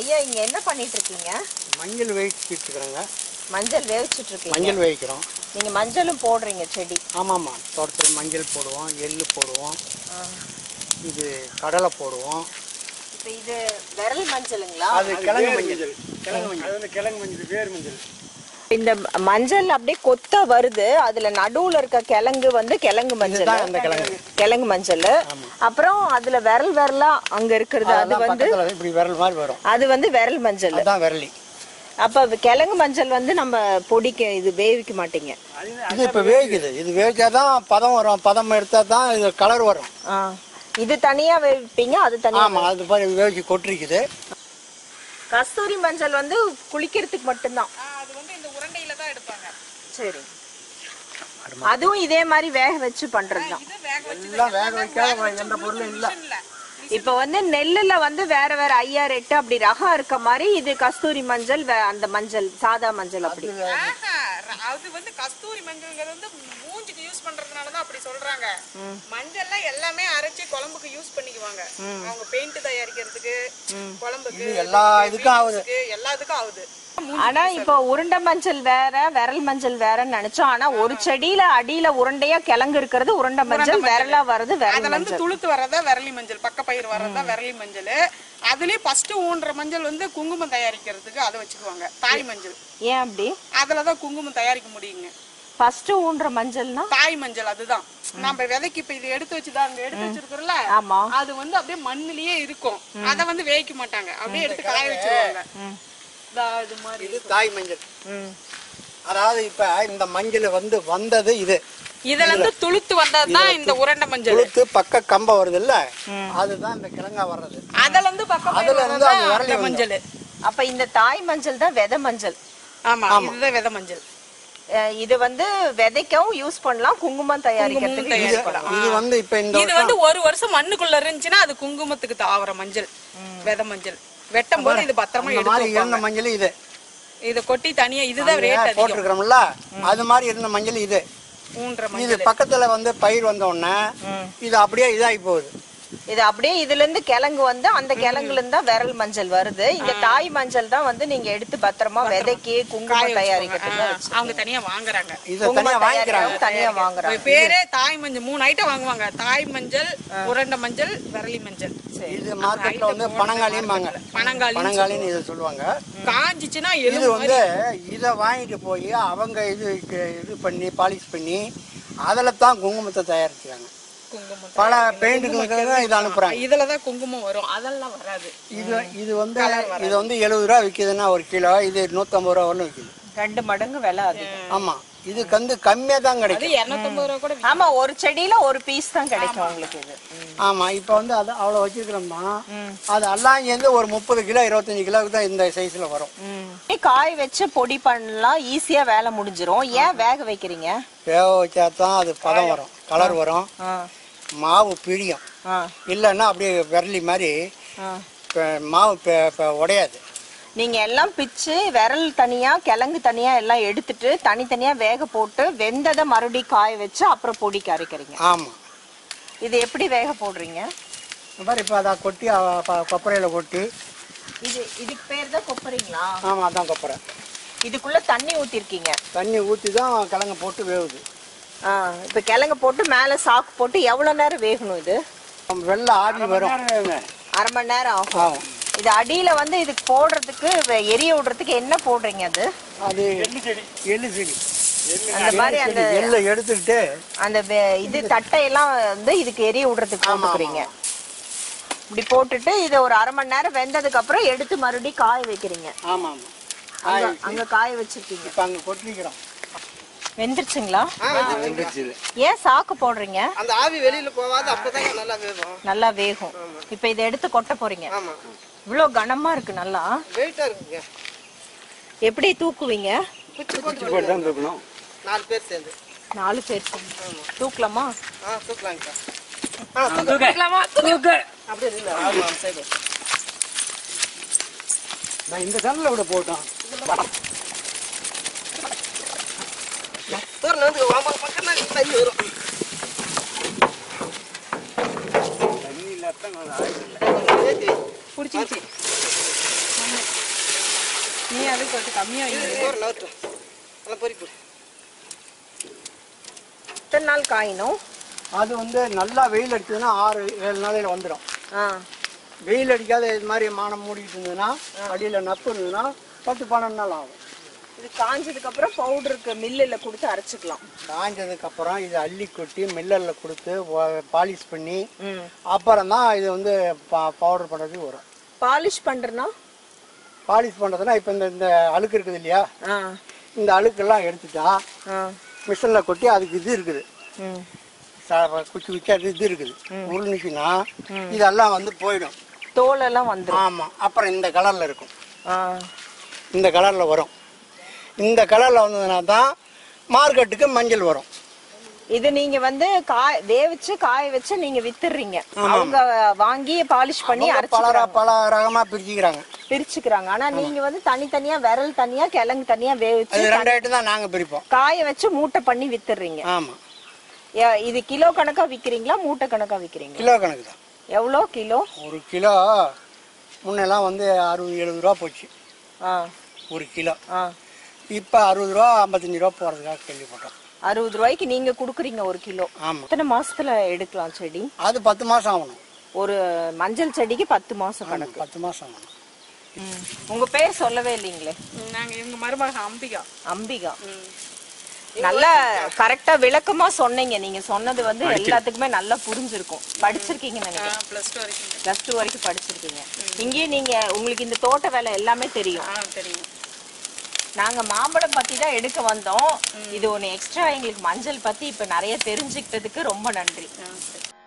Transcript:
ஐயா இங்க என்ன பண்ணிட்டு இருக்கீங்க மஞ்சள் வேவிச்சிட்டு இருக்கிறாங்க மஞ்சள் வேவிச்சிட்டு இருக்கீங்க மஞ்சள் வேவிக்கிறோம் நீங்க மஞ்சளும் போடுறீங்க செடி ஆமாம்மா தோட்டத்தில் மஞ்சள் போடுவோம் எள்ளு போடுவோம் இது கடலை போடுவோம் இப்ப இது விரல் மஞ்சளுங்களா அது கிழங்கு மஞ்சள் கிழங்கு மஞ்சள் அது வந்து கிழங்கு மஞ்சள் வேர் மஞ்சள் இந்த மஞ்சள் அப்படியே கொத்தா வருது அதுல நடுவுல இருக்க கிழங்கு வந்து கிழங்கு மஞ்சள் இதுதான் அந்த கிழங்கு கிழங்கு மஞ்சள் அப்புறம் அதுல விரல் விரலா அங்க இருக்கிறது அது அதெல்லாம் வந்து பக்கத்தில் இப்படி விரல் மாதிரி வரும் அது வந்து விரல் மஞ்சள் அதுதான் விரலி அப்ப அது கிழங்கு மஞ்சள் வந்து நம்ம பொடிக்க இது வேவிக்க மாட்டீங்க இது இப்போ வேவிக்குது இது வேவிச்சா தான் பதம் வரும் பதம் எடுத்தால் தான் இது கலர் வரும் ஆ. இது தனியா வேவிப்பீங்க அது தனியா ஆமாம் அது மாதிரி வேவிச்சு கொட்டிருக்குது கஸ்தூரி மஞ்சள் வந்து குளிக்கிறதுக்கு மட்டும்தான் அது வந்து இந்த உருண்டையில தான் எடுப்பாங்க சரி அதுவும் இதே மாதிரி வேக வச்சு பண்றதுதான் இது வேக வச்சு எல்லாம் வேக வைக்காத எந்த பொருளும் இல்லை இல்ல இப்ப வந்து நெல்லுல வந்து வேற வேற ஐயாறு எட்டு அப்படி ரகம் இருக்க மாதிரி இது கஸ்தூரி மஞ்சள் வே- அந்த மஞ்சள் சாதா மஞ்சள் அப்படி ஆஹா, ர- அது வந்து கஸ்தூரி மஞ்சள்ங்கிறது வந்து மூஞ்சிக்கு யூஸ் பண்றதுனால தான் அப்படி சொல்றாங்க மஞ்சள்லாம் எல்லாமே அரைச்சி குழம்புக்கு யூஸ் பண்ணிக்குவாங்க அவங்க பெயிண்ட் தயாரிக்கிறதுக்கு குழம்புக்கு எல்லா இதுக்கும் ஆகுது இதுக்கு, எல்லாத்துக்கும் ஆகுது ஆனா இப்போ உருண்டை மஞ்சள் வேற விரல் மஞ்சள் வேறன்னு நினைச்சோம் ஆனா ஒரு செடியில அடியில உருண்டையா கிழங்கு இருக்கிறது உருண்டை மஞ்சள் விரலா வர்றது விரல் அதுல இருந்து மஞ்சள் துளுத்து வர்றதா விரலி மஞ்சள் பக்க பயிர் வர்றதா விரலி மஞ்சள் அதுலயே ஃபர்ஸ்ட் ஊன்ற மஞ்சள் வந்து குங்குமம் தயாரிக்கிறதுக்கு அதை வச்சுக்குவாங்க தாய் மஞ்சள் ஏன் அப்படி அதுலதான் குங்குமம் தயாரிக்க முடியுங்க ஃபர்ஸ்ட் ஊன்ற மஞ்சள்னா தாய் மஞ்சள் அதுதான் நம்ம விதைக்கு இப்ப இது எடுத்து வச்சுதான் அங்க எடுத்து வச்சிருக்கிறோம்ல ஆமா அது வந்து அப்படியே மண்ணுலயே இருக்கும் அத வந்து வேவிக்க மாட்டாங்க அப்படியே எடுத்து காய வச்சிருவாங்க இதா இது மாதிரி இது தாய் மஞ்சள் அதாவது இப்போ இந்த மஞ்சள் வந்து வந்தது இது இதுல இருந்து துளுத்து வந்ததுதான் இந்த உருண்டை மஞ்சள் கொளுத்து பக்க கம்பை வருது இல்ல அதுதான் இந்த கிழங்கா வர்றது அதுல இருந்து பக்கம் அதுல இருந்து அந்த விரலி அந்த மஞ்சள் அப்ப இந்த தாய் மஞ்சள் தான் விதை மஞ்சள் ஆமா இதுதான் விதை மஞ்சள் அஹ் இது வந்து விதைக்கவும் யூஸ் பண்ணலாம் குங்குமம் தயாரிக்கிறதுக்கு use தயாரிக்கலாம் இது வந்து இப்ப இந்த இது வந்து ஒரு வருஷம் மண்ணுக்குள்ள இருந்துச்சுன்னா அது குங்குமத்துக்கு தாவர மஞ்சள் விதை மஞ்சள் வெட்டும் போது இது பத்திரமா இந்த மாதிரி எடுத்து இருந்த மஞ்சள் இது இதை கொட்டி தனியா இதுதான் ரேட் அதிகம் போட்டிருக்கிறோம்ல அது மாதிரி இருந்த மஞ்சள் இது ஊன்ற இது மஞ்சள் பக்கத்துல வந்து பயிர் வந்த உடனே இது அப்படியே இதாகி போகுது இது அப்படியே இதுல இருந்து கிழங்கு வந்து அந்த கிழங்குல இருந்து தான் விரல் மஞ்சள் வருது இந்த தாய் மஞ்சள் தான் வந்து நீங்க எடுத்து பத்திரமா விதைக்கு குங்குமம் தயாரிக்கிறதுக்கு தான் வச்சு அவங்க தனியா வாங்குறாங்க இதை தனியா வாங்கிக்கிறாங்க தனியா வாங்குறாங்க பேரே தாய் மஞ்சள் மூணு ஐட்டம் வாங்குவாங்க தாய் மஞ்சள் உருண்டை மஞ்சள் விரலி மஞ்சள் இது மார்க்கெட்ல வந்து பனங்காலியும் வாங்க பனங்காளி பனங்காலின்னு இதை சொல்லுவாங்க காஞ்சிச்சுன்னா இது எலும்பு வந்து இதை வாங்கிட்டு போய் அவங்க இது இது பண்ணி பாலிஷ் பண்ணி அதில் தான் குங்குமத்தை தயாரிக்கிறாங்க குங்குமம் பல பெயிண்ட்டுகளுக்கு இதை அனுப்புறாங்க இதுலதான் குங்குமம் வரும் அதெல்லாம் வராது இது இது வந்து இது வந்து எழுபது ரூபா விற்கிதுன்னா ஒரு கிலோ இது நூற்றம்பது ரூபா வரலும் விற்கிது ரெண்டு மடங்கு விலை அதிகம் ஆமா இதுக்கு வந்து கம்மியாக தான் அது கிடைக்கும் இருநூத்தம்பது ரூபா கூட ஆமா ஒரு செடியில ஒரு பீஸ் தான் கிடைக்கும் உங்களுக்கு இது ஆமா இப்போ வந்து அது அவ்வளோ வச்சிருக்கிறோம்னா அது எல்லாம் சேர்ந்து ஒரு முப்பது கிலோ இருபத்தஞ்சு கிலோவுக்கு தான் இந்த சைஸில் வரும் ம். காய வச்சு பொடி பண்ணலாம் ஈஸியா வேலை முடிஞ்சிரும் ஏன் வேக வைக்கிறீங்க வேக வச்சா தான் அது பதம் வரும் கலர் வரும் ஆ, மாவு பிழியும் ஆ, இல்லைன்னா அப்படியே விரலி மாதிரி ஆ. ப- மாவு ப- ப- உடையாது நீங்க எல்லாம் பிச்சு விரல் தனியா கிழங்கு தனியா எல்லாம் எடுத்துட்டு தனித்தனியா வேக போட்டு வெந்ததை மறுபடியும் காய வச்சு அப்புறம் பொடிக்கு அரைக்கிறீங்க ஆமாம் இது எப்படி வேக போடுறீங்க இந்த மாதிரி இப்போ அதை கொட்டி கொப்பரையில் கொட்டி இது இதுக்கு பேர் தான் கொப்பறீங்களா ஆமாம் அதான் கொப்பரை இதுக்குள்ள தண்ணி ஊத்திருக்கீங்க தண்ணி ஊற்றி தான் கிழங்கு போட்டு வேவுது ஆ இப்ப கிழங்கு போட்டு மேல சாக்கு போட்டு எவ்வளவு நேரம் வேகணும் இது வெள்ளை ஆவி வரும் அரை மணி நேரம் ஆகும் ஆகும் இது அடியில வந்து இதுக்கு போடுறதுக்கு வெ- எரிய விடுறதுக்கு என்ன போடுறீங்க அது அது எள்ளு செடி எள்ளு செடி அந்த மாதிரி அந்த எள்ளை எடுத்துக்கிட்டு அந்த வெ- இது தட்டையெல்லாம் வந்து இதுக்கு எரிய விடுறதுக்கு போட்டுக்கிறீங்க இப்படி போட்டுட்டு இதை ஒரு அரை மணி நேரம் வெந்ததுக்கு அப்புறம் எடுத்து மறுபடியும் காய வைக்கிறீங்க ஆமாம் ஆமாம் அங்க அங்க காய வச்சிருக்கீங்க இப்போ அங்கே கொட்டிக்கிறோம் வெந்துருச்சுங்களா வெந்துருச்சு ஏன் சாக்கு போடுறீங்க அந்த ஆவி வெளியில போகாது அப்பதான் நல்லா வேகும் நல்லா வேகும் இப்ப இதை எடுத்து கொட்ட போறீங்க ஆமா இவ்வளவு கனமா இருக்கு நல்லா வெயிட்டா இருக்குங்க எப்படி தூக்குவீங்க குச்சி போட்டு தான் இருக்கணும் நாலு பேர் சேர்ந்து நாலு பேர் சேர்ந்து. தூக்கலாமா ஆ தூக்கலாங்கக்கா ஆ தூக்க அப்படியே இல்லை ஆமா சரி நான் இந்த கல்லில் விட போட்டோம் தூரம் வந்து வாங்க பக்கம்னா தண்ணி வரும் தண்ணி இல்லாத ஏத்தி வை. பிடிச்சிருச்சு கம்மியா ஒரு நவுத்து நல்லா பொறிப்பு எத்தனை நாள் காயணும் அது வந்து நல்லா வெயில் அடிச்சதுன்னா ஆறு ஏழு நாளையில் வந்துடும் ஆ வெயில் அடிக்காத இது மாதிரி மானம் மூடிட்டு இருந்ததுன்னா அடியில் நப்பு இருந்ததுன்னா பத்து பன்னெண்டு நாள் ஆகும் இது காஞ்சதுக்கு அப்புறம் பவுடருக்கு மில்லில் கொடுத்து அரைச்சிக்கலாம் காஞ்சதுக்கு அப்புறம் இதை அள்ளி கொட்டி மில்லரில் கொடுத்து பாலிஷ் பண்ணி ம் அப்புறம் தான் இது வந்து பவுடர் பண்ணுறதுக்கு வரும் பாலிஷ் பண்ணுறனா பாலிஷ் பண்ணுறதுனா இப்போ இந்த இந்த அழுக்கு இருக்குது இல்லையா ஆ இந்த அழுக்கெல்லாம் எடுத்துட்டா ஆ மிஷினில் கொட்டி அதுக்கு இது இருக்குது ம் ச- குச்சி குச்சி அது இது இருக்குது உருணுச்சுன்னா இதெல்லாம் வந்து போயிடும் தோலெல்லாம் வந்துடும் ஆமாம் அப்புறம் இந்த கலரில் இருக்கும் ஆ இந்த கலரில் வரும் இந்த கலரில் வந்ததுனா தான் மார்க்கெட்டுக்கு மஞ்சள் வரும் இது நீங்க வந்து காய வேவிச்சு காய வச்சு நீங்க வித்துடுறீங்க அவங்க வாங்கி பாலிஷ் பண்ணி அரைச்சு பல ர- பல ரகமாக பிரிச்சுக்கிறாங்க பிரிச்சுக்கிறாங்க ஆனா நீங்க வந்து தனித்தனியா விரல் தனியா கிழங்கு தனியா வேவிச்சு அது ரெண்டு ஐட்டம் தான் நாங்கள் பிரிப்போம் காய வச்சு மூட்டை பண்ணி வித்துடுறீங்க ஆமாம் ஏ- இது கிலோ கணக்கா விக்கிறீங்களா மூட்டை கணக்கா விக்கிறீங்களா கிலோ கணக்கு தான் எவ்வளோ கிலோ ஒரு கிலோ முன்னெல்லாம் வந்து அறுபது எழுபது ரூபா போச்சு ஆ ஒரு கிலோ ஆ இப்போ அறுபது ரூபா ஐம்பத்தஞ்சு ரூபா போகிறதுக்காக கேள்விப்பட்டோம் அறுபது ரூபாய்க்கு நீங்க குடுக்குறீங்க ஒரு கிலோ ஆமாம் எத்தனை மாசத்துல எடுக்கலாம் செடி அது பத்து மாதம் ஆகணும் ஒரு மஞ்சள் செடிக்கு பத்து மாசம் கணக்கு பத்து மாதம் ஆகணும் ம். உங்க பேர் சொல்லவே இல்லைங்களே நாங்க இவங்க மருமக அம்பிகா அம்பிகா நல்லா கரெக்டா விளக்கமா சொன்னீங்க நீங்க சொன்னது வந்து எல்லாத்துக்குமே நல்லா புரிஞ்சிருக்கும் படிச்சிருக்கீங்கன்னு நினைக்கிறேன் பிளஸ் டூ வரைக்கும் பிளஸ் டூ வரைக்கும் படிச்சிருக்கீங்க இங்கேயே நீங்க உங்களுக்கு இந்த தோட்ட வேலை எல்லாமே தெரியும் ஆ தெரியும் நாங்க மாம்பழம் பத்தி தான் எடுக்க வந்தோம் இது ஒன்னு எக்ஸ்ட்ரா எங்களுக்கு மஞ்சள் பத்தி இப்ப நிறைய தெரிஞ்சுக்கிட்டதுக்கு ரொம்ப நன்றி ஆ சரி